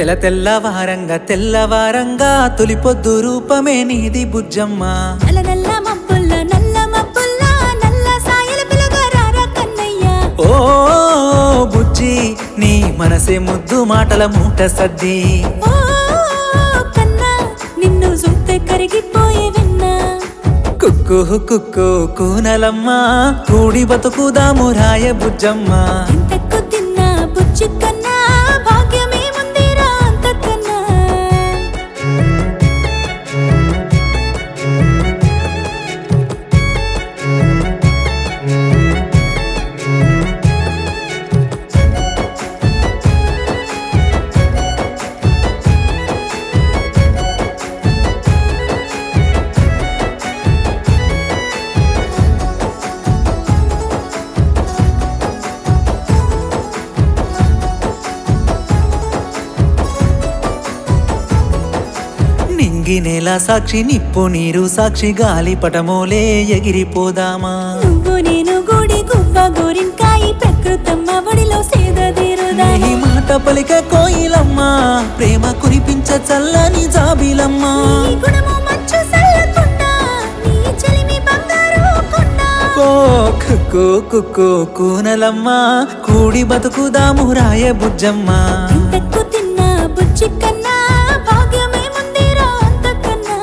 తెల్ల తెల్లవారంగా తెల్లవారంగా తొలిపొద్దు రూపమే నీది బుజ్జమ్మ నల్ల నల్ల మబ్బుల్ల నల్ల మబ్బుల్ల నల్ల సాయల పిలగారారా కన్నయ్య ఓ బుజ్జి నీ మనసే ముద్దు మాటల మూట సద్ది ఓ కన్నా నిన్ను చూస్తే కరిగిపోయే విన్నా కుక్కు కుక్కు కూనలమ్మ కూడి బతుకుదాము రాయ బుజ్జమ్మ ఇంతకు తిన్నా బుజ్జి కన్నా భాగ్యమే ముందిరా అంతకన్నా నింగి నేల సాక్షి నిప్పు నీరు సాక్షి గాలి పటమోలే ఎగిరిపోదామా నువ్వు నేను గుడి గువ్వ గోరింకాయి ప్రకృతమ్మ ఒడిలో సేదదీరుదా నీ మాట పలిక కోయిలమ్మ ప్రేమ కురిపించ చల్లని జాబిలమ్మ నీ గుణము మంచు సల్లకుండా నీ చెలిమి బంగారు కొండ ఓ కుక్కు కుక్కు కూనలమ్మ కూడి బతుకుదాము రాయ బుజ్జమ్మ ఇంతకు తిన్నా బుజ్జి కన్నా భాగ్యమే ముందిరా అంతకన్నా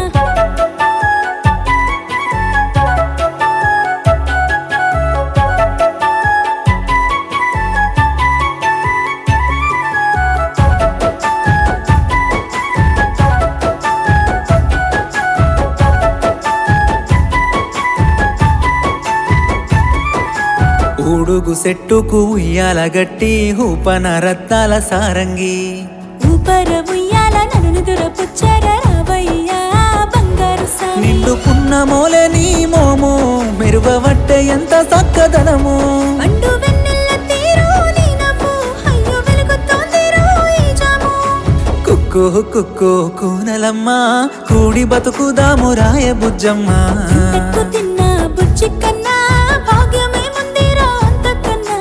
ఊడుగు సెట్టుకు ఉయ్యాల గట్టి ఊపన రత్నాల సారంగి ఊపర ఉయ్యాల నన్ను దురపుచ్చర రావయ్యా బంగారు సామి నిండు పున్నమోలే నీ మోము మెరుగవట్టే ఎంత చక్కదనము పండు వెన్నెల్ల తీరు నీ నవ్వు అయ్యో వెలుగుతోందిరో ఈ జాము కుక్కు కుక్కు కూనలమ్మ కూడి బతుకుదాము రాయ బుజ్జమ్మ ఇంతకు తిన్నా బుజ్జి కన్నా భాగ్యమే ముందిరా అంతకన్నా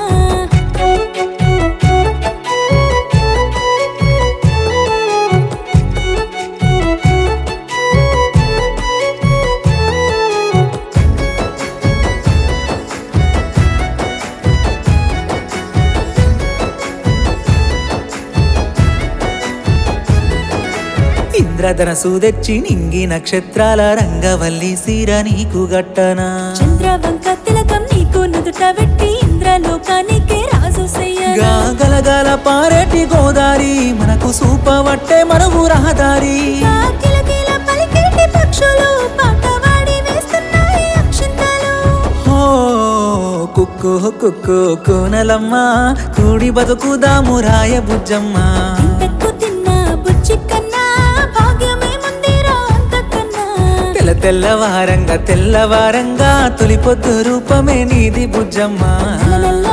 ఇంద్రధనసు తెచ్చి నింగి నక్షత్రాల రంగవల్లి సీర నీకు గట్టనా చంద్రవంక తిలకం నీకు నుదుట పెట్టి ఇంద్రలోకానికే రాజు సయ్యగా గా గలగల పారేటి గోదారి మనకు సూపవట్టే మనవు రహదారి కిలకిల పలికేటి పక్షులు పాట వాడి వేస్తున్నాయి అక్షింతలు ఓ కుక్కు కుక్కు కూనలమ్మ కూడి బతుకుదాము రాయ బుజ్జమ్మ ఇంతకు తిన్నా బుజ్జి కన్నా భాగ్యమే ముందిరా అంతకన్నా తెల్ల తెల్లవారంగా తెల్లవారంగా తొలిపొద్దు రూపమే నీది బుజ్జమ్మ నల్ల నల్ల